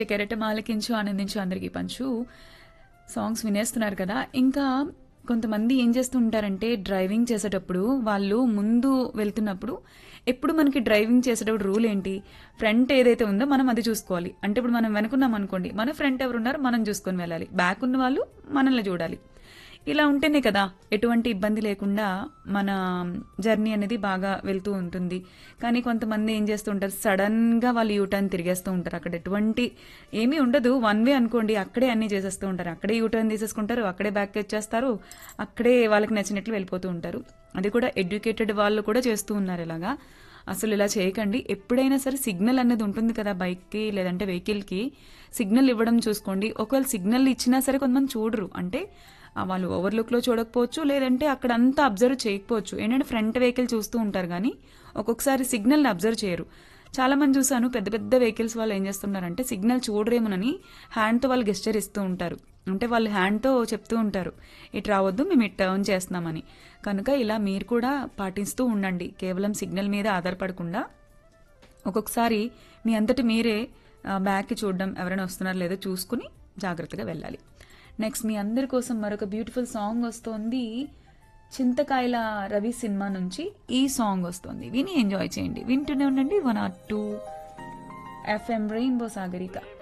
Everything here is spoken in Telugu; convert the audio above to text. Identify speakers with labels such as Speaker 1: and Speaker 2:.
Speaker 1: కెరటం ఆలకించు ఆనందించు అందరికీ పంచు సాంగ్స్ వినేస్తున్నారు కదా ఇంకా కొంతమంది ఏం చేస్తూ ఉంటారంటే డ్రైవింగ్ చేసేటప్పుడు వాళ్ళు ముందు వెళ్తున్నప్పుడు ఎప్పుడు మనకి డ్రైవింగ్ చేసేటప్పుడు రూల్ ఏంటి ఫ్రంట్ ఏదైతే ఉందో మనం అది చూసుకోవాలి అంటే ఇప్పుడు మనం వెనుకున్నాం అనుకోండి మన ఫ్రంట్ ఎవరు ఉన్నారో మనం చూసుకొని వెళ్ళాలి బ్యాక్ ఉన్న వాళ్ళు మనల్ని చూడాలి ఇలా ఉంటేనే కదా ఎటువంటి ఇబ్బంది లేకుండా మన జర్నీ అనేది బాగా వెళ్తూ ఉంటుంది కానీ కొంతమంది ఏం చేస్తూ ఉంటారు సడన్ గా వాళ్ళు యూటర్న్ తిరిగేస్తూ ఉంటారు అక్కడ ఎటువంటి ఏమీ ఉండదు వన్ వే అనుకోండి అక్కడే అన్ని చేసేస్తూ ఉంటారు అక్కడే యూటర్న్ తీసేసుకుంటారు అక్కడే బ్యాక్ వచ్చేస్తారు అక్కడే వాళ్ళకి నచ్చినట్లు వెళ్ళిపోతూ ఉంటారు అది కూడా ఎడ్యుకేటెడ్ వాళ్ళు కూడా చేస్తూ ఉన్నారు ఇలాగా అసలు ఇలా చేయకండి ఎప్పుడైనా సరే సిగ్నల్ అనేది ఉంటుంది కదా బైక్కి లేదంటే వెహికల్కి సిగ్నల్ ఇవ్వడం చూసుకోండి ఒకవేళ సిగ్నల్ ఇచ్చినా సరే కొంతమంది చూడరు అంటే ఆ వాళ్ళు ఓవర్లుక్లో చూడకపోవచ్చు లేదంటే అక్కడ అంతా అబ్జర్వ్ చేయకపోవచ్చు ఏంటంటే ఫ్రంట్ వెహికల్ చూస్తూ ఉంటారు కానీ ఒక్కొక్కసారి సిగ్నల్ని అబ్జర్వ్ చేయరు చాలా మంది చూసాను పెద్ద పెద్ద వెహికల్స్ వాళ్ళు ఏం చేస్తున్నారంటే సిగ్నల్ చూడరేమోనని హ్యాండ్తో వాళ్ళు గెస్చర్ ఇస్తూ ఉంటారు అంటే వాళ్ళు హ్యాండ్తో చెప్తూ ఉంటారు ఇటు రావద్దు మేము ఇటు టర్న్ చేస్తున్నామని కనుక ఇలా మీరు కూడా పాటిస్తూ ఉండండి కేవలం సిగ్నల్ మీద ఆధారపడకుండా ఒక్కొక్కసారి మీ అంతటి మీరే ఆ, బ్యాక్కి చూడడం ఎవరైనా వస్తున్నారో లేదో చూసుకుని జాగ్రత్తగా వెళ్ళాలి నెక్స్ట్ మీ అందరి కోసం మరొక బ్యూటిఫుల్ సాంగ్ వస్తోంది చింతకాయల రవి సినిమా నుంచి ఈ సాంగ్ వస్తుంది విని ఎంజాయ్ చేయండి వింటూనే ఉండండి one R two FM Rainbow Sagarika